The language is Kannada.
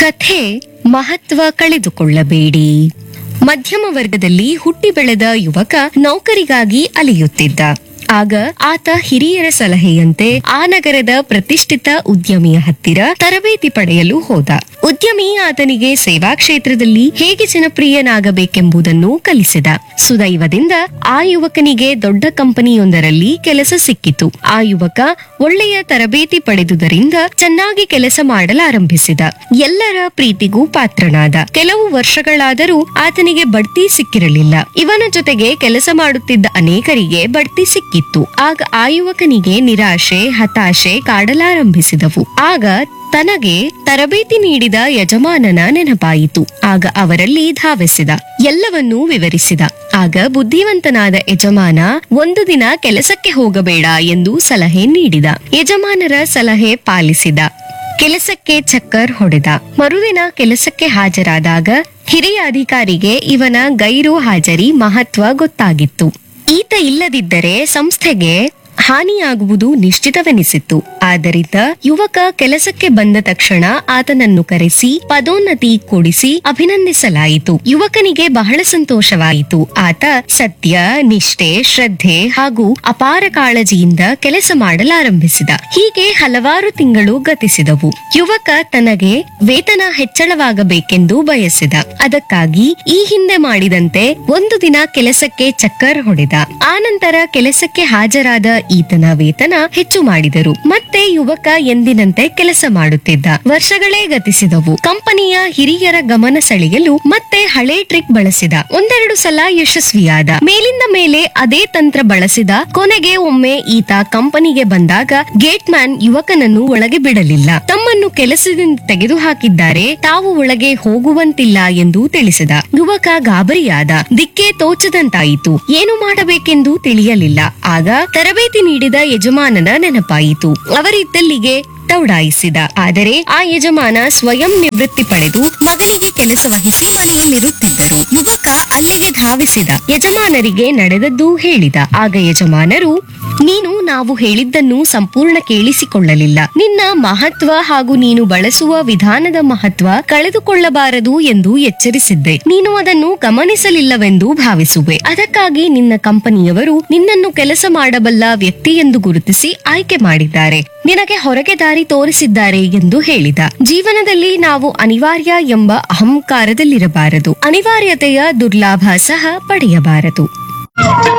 ಕಥೆ ಮಹತ್ವ ಕಳೆದುಕೊಳ್ಳಬೇಡಿ ಮಧ್ಯಮ ವರ್ಗದಲ್ಲಿ ಹುಟ್ಟಿ ಬೆಳೆದ ಯುವಕ ನೌಕರಿಗಾಗಿ ಅಲೆಯುತ್ತಿದ್ದ ಆಗ ಆತ ಹಿರಿಯರ ಸಲಹೆಯಂತೆ ಆ ನಗರದ ಪ್ರತಿಷ್ಠಿತ ಉದ್ಯಮಿಯ ಹತ್ತಿರ ತರಬೇತಿ ಪಡೆಯಲು ಹೋದ ಉದ್ಯಮಿ ಆತನಿಗೆ ಸೇವಾ ಕ್ಷೇತ್ರದಲ್ಲಿ ಹೇಗೆ ಜನಪ್ರಿಯನಾಗಬೇಕೆಂಬುದನ್ನು ಕಲಿಸಿದ ಸುದೈವದಿಂದ ಆ ಯುವಕನಿಗೆ ದೊಡ್ಡ ಕಂಪನಿಯೊಂದರಲ್ಲಿ ಕೆಲಸ ಸಿಕ್ಕಿತು ಆ ಯುವಕ ಒಳ್ಳೆಯ ತರಬೇತಿ ಪಡೆದುದರಿಂದ ಚೆನ್ನಾಗಿ ಕೆಲಸ ಮಾಡಲಾರಂಭಿಸಿದ ಎಲ್ಲರ ಪ್ರೀತಿಗೂ ಪಾತ್ರನಾದ ಕೆಲವು ವರ್ಷಗಳಾದರೂ ಆತನಿಗೆ ಬಡ್ತಿ ಸಿಕ್ಕಿರಲಿಲ್ಲ ಇವನ ಜೊತೆಗೆ ಕೆಲಸ ಮಾಡುತ್ತಿದ್ದ ಅನೇಕರಿಗೆ ಬಡ್ತಿ ಸಿಕ್ಕಿತ್ತು ಆಗ ಆ ಯುವಕನಿಗೆ ನಿರಾಶೆ ಹತಾಶೆ ಕಾಡಲಾರಂಭಿಸಿದವು ಆಗ ತನಗೆ ತರಬೇತಿ ನೀಡಿದ ಯಜಮಾನನ ನೆನಪಾಯಿತು ಆಗ ಅವರಲ್ಲಿ ಧಾವಿಸಿದ ಎಲ್ಲವನ್ನೂ ವಿವರಿಸಿದ ಆಗ ಬುದ್ಧಿವಂತನಾದ ಯಜಮಾನ ಒಂದು ದಿನ ಕೆಲಸಕ್ಕೆ ಹೋಗಬೇಡ ಎಂದು ಸಲಹೆ ನೀಡಿದ ಯಜಮಾನರ ಸಲಹೆ ಪಾಲಿಸಿದ ಕೆಲಸಕ್ಕೆ ಚಕ್ಕರ್ ಹೊಡೆದ ಮರುದಿನ ಕೆಲಸಕ್ಕೆ ಹಾಜರಾದಾಗ ಹಿರಿಯ ಅಧಿಕಾರಿಗೆ ಇವನ ಗೈರು ಹಾಜರಿ ಮಹತ್ವ ಗೊತ್ತಾಗಿತ್ತು ಈತ ಇಲ್ಲದಿದ್ದರೆ ಸಂಸ್ಥೆಗೆ ಹಾನಿಯಾಗುವುದು ನಿಶ್ಚಿತವೆನಿಸಿತ್ತು ಆದ್ದರಿಂದ ಯುವಕ ಕೆಲಸಕ್ಕೆ ಬಂದ ತಕ್ಷಣ ಆತನನ್ನು ಕರೆಸಿ ಪದೋನ್ನತಿ ಕೊಡಿಸಿ ಅಭಿನಂದಿಸಲಾಯಿತು ಯುವಕನಿಗೆ ಬಹಳ ಸಂತೋಷವಾಯಿತು ಆತ ಸತ್ಯ ನಿಷ್ಠೆ ಶ್ರದ್ಧೆ ಹಾಗೂ ಅಪಾರ ಕಾಳಜಿಯಿಂದ ಕೆಲಸ ಮಾಡಲಾರಂಭಿಸಿದ ಹೀಗೆ ಹಲವಾರು ತಿಂಗಳು ಗತಿಸಿದವು ಯುವಕ ತನಗೆ ವೇತನ ಹೆಚ್ಚಳವಾಗಬೇಕೆಂದು ಬಯಸಿದ ಅದಕ್ಕಾಗಿ ಈ ಹಿಂದೆ ಮಾಡಿದಂತೆ ಒಂದು ದಿನ ಕೆಲಸಕ್ಕೆ ಚಕ್ಕರ್ ಹೊಡೆದ ಆನಂತರ ಕೆಲಸಕ್ಕೆ ಹಾಜರಾದ ಈತನ ವೇತನ ಹೆಚ್ಚು ಮಾಡಿದರು ಮತ್ತೆ ಯುವಕ ಎಂದಿನಂತೆ ಕೆಲಸ ಮಾಡುತ್ತಿದ್ದ ವರ್ಷಗಳೇ ಗತಿಸಿದವು ಕಂಪನಿಯ ಹಿರಿಯರ ಗಮನ ಸೆಳೆಯಲು ಮತ್ತೆ ಹಳೆ ಟ್ರಿಕ್ ಬಳಸಿದ ಒಂದೆರಡು ಸಲ ಯಶಸ್ವಿಯಾದ ಮೇಲಿಂದ ಮೇಲೆ ಅದೇ ತಂತ್ರ ಬಳಸಿದ ಕೊನೆಗೆ ಒಮ್ಮೆ ಈತ ಕಂಪನಿಗೆ ಬಂದಾಗ ಗೇಟ್ ಮ್ಯಾನ್ ಯುವಕನನ್ನು ಒಳಗೆ ಬಿಡಲಿಲ್ಲ ತಮ್ಮನ್ನು ಕೆಲಸದಿಂದ ತೆಗೆದು ಹಾಕಿದ್ದಾರೆ ತಾವು ಒಳಗೆ ಹೋಗುವಂತಿಲ್ಲ ಎಂದು ತಿಳಿಸಿದ ಯುವಕ ಗಾಬರಿಯಾದ ದಿಕ್ಕೆ ತೋಚದಂತಾಯಿತು ಏನು ಮಾಡಬೇಕೆಂದು ತಿಳಿಯಲಿಲ್ಲ ಆಗ ತರಬೇತಿ ನೀಡಿದ ಯಜಮಾನನ ನೆನಪಾಯಿತು ಅವರಿದ್ದಲ್ಲಿಗೆ ದೌಡಾಯಿಸಿದ ಆದರೆ ಆ ಯಜಮಾನ ಸ್ವಯಂ ನಿವೃತ್ತಿ ಪಡೆದು ಮಗನಿಗೆ ಕೆಲಸ ವಹಿಸಿ ಮನೆಯಲ್ಲಿರುತ್ತಿದ್ದರು ಯುವಕ ಅಲ್ಲಿಗೆ ಧಾವಿಸಿದ ಯಜಮಾನರಿಗೆ ನಡೆದದ್ದು ಹೇಳಿದ ಆಗ ಯಜಮಾನರು ನೀನು ನಾವು ಹೇಳಿದ್ದನ್ನು ಸಂಪೂರ್ಣ ಕೇಳಿಸಿಕೊಳ್ಳಲಿಲ್ಲ ನಿನ್ನ ಮಹತ್ವ ಹಾಗೂ ನೀನು ಬಳಸುವ ವಿಧಾನದ ಮಹತ್ವ ಕಳೆದುಕೊಳ್ಳಬಾರದು ಎಂದು ಎಚ್ಚರಿಸಿದ್ದೆ ನೀನು ಅದನ್ನು ಗಮನಿಸಲಿಲ್ಲವೆಂದು ಭಾವಿಸುವೆ ಅದಕ್ಕಾಗಿ ನಿನ್ನ ಕಂಪನಿಯವರು ನಿನ್ನನ್ನು ಕೆಲಸ ಮಾಡಬಲ್ಲ ವ್ಯಕ್ತಿ ಎಂದು ಗುರುತಿಸಿ ಆಯ್ಕೆ ಮಾಡಿದ್ದಾರೆ ನಿನಗೆ ಹೊರಗೆ ದಾರಿ ತೋರಿಸಿದ್ದಾರೆ ಎಂದು ಹೇಳಿದ ಜೀವನದಲ್ಲಿ ನಾವು ಅನಿವಾರ್ಯ ಎಂಬ ಅಹಂಕಾರದಲ್ಲಿರಬಾರದು ಅನಿವಾರ್ಯತೆಯ ದುರ್ಲಾಭ ಸಹ ಪಡೆಯಬಾರದು